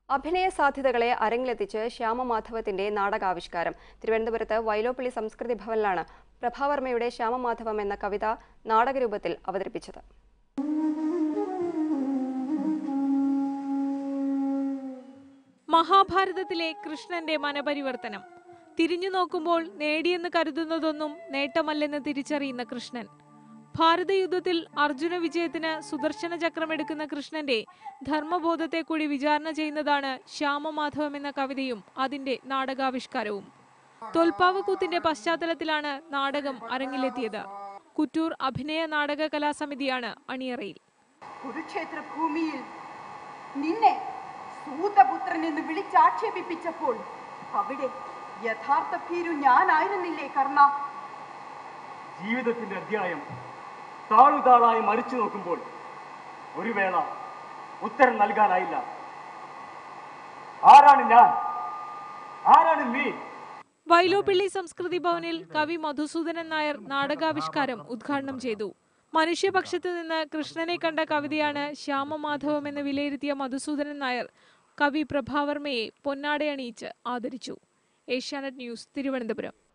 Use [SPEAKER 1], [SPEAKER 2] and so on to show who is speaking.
[SPEAKER 1] അഭിനയ സാധ്യതകളെ അരങ്ങിലെത്തിച്ച് ശ്യാമമാധവത്തിന്റെ നാടകാവിഷ്കാരം തിരുവനന്തപുരത്ത് വൈലോപ്പിള്ളി സംസ്കൃതി ഭവനിലാണ് പ്രഭാവർമ്മയുടെ ശ്യാമമാധവം എന്ന കവിത നാടകരൂപത്തിൽ അവതരിപ്പിച്ചത്
[SPEAKER 2] മഹാഭാരതത്തിലെ കൃഷ്ണന്റെ മനപരിവർത്തനം തിരിഞ്ഞു നോക്കുമ്പോൾ നേടിയെന്ന് കരുതുന്നതൊന്നും നേട്ടമല്ലെന്ന് തിരിച്ചറിയുന്ന കൃഷ്ണൻ ഭാരതയുദ്ധത്തിൽ അർജുന വിജയത്തിന് സുദർശന ചക്രമെടുക്കുന്ന കൃഷ്ണന്റെ ധർമ്മബോധത്തെ കൂടി വിചാരണ ചെയ്യുന്നതാണ് ശ്യാമമാധവം എന്ന കവിതയും അതിന്റെ നാടകാവിഷ്കാരവും തോൽപ്പാവക്കൂത്തിന്റെ പശ്ചാത്തലത്തിലാണ് നാടകം അരങ്ങിലെത്തിയത് കുറ്റൂർ അഭിനയ നാടക കലാസമിതിയാണ് അണിയറയിൽ
[SPEAKER 3] കുരുക്ഷേത്ര ഭൂമിയിൽ നിന്നെ സൂതപുത്രൻ എന്ന് വിളിച്ചാക്ഷേപിപ്പിച്ചപ്പോൾ അവിടെ യഥാർത്ഥ ഭീരു ഞാനായിരുന്നില്ലേ കർണ
[SPEAKER 4] ജീവിതത്തിന്റെ അധ്യായം താളുതാളായി മറിച്ചു നോക്കുമ്പോൾ ഒരു വേള ഉത്തരം നൽകാനായില്ല ആരാണ് ഞാൻ ആരാണ് നീ
[SPEAKER 2] വൈലോപ്പിള്ളി സംസ്കൃതി ഭവനിൽ കവി മധുസൂദനൻ നായർ നാടകാവിഷ്കാരം ഉദ്ഘാടനം ചെയ്തു മനുഷ്യപക്ഷത്ത് നിന്ന് കൃഷ്ണനെ കണ്ട കവിതയാണ് ശ്യാമമാധവം എന്ന് വിലയിരുത്തിയ മധുസൂദനൻ നായർ കവി പ്രഭാവർമ്മയെ പൊന്നാടയണിയിച്ച് ആദരിച്ചു ഏഷ്യാനെറ്റ് ന്യൂസ് തിരുവനന്തപുരം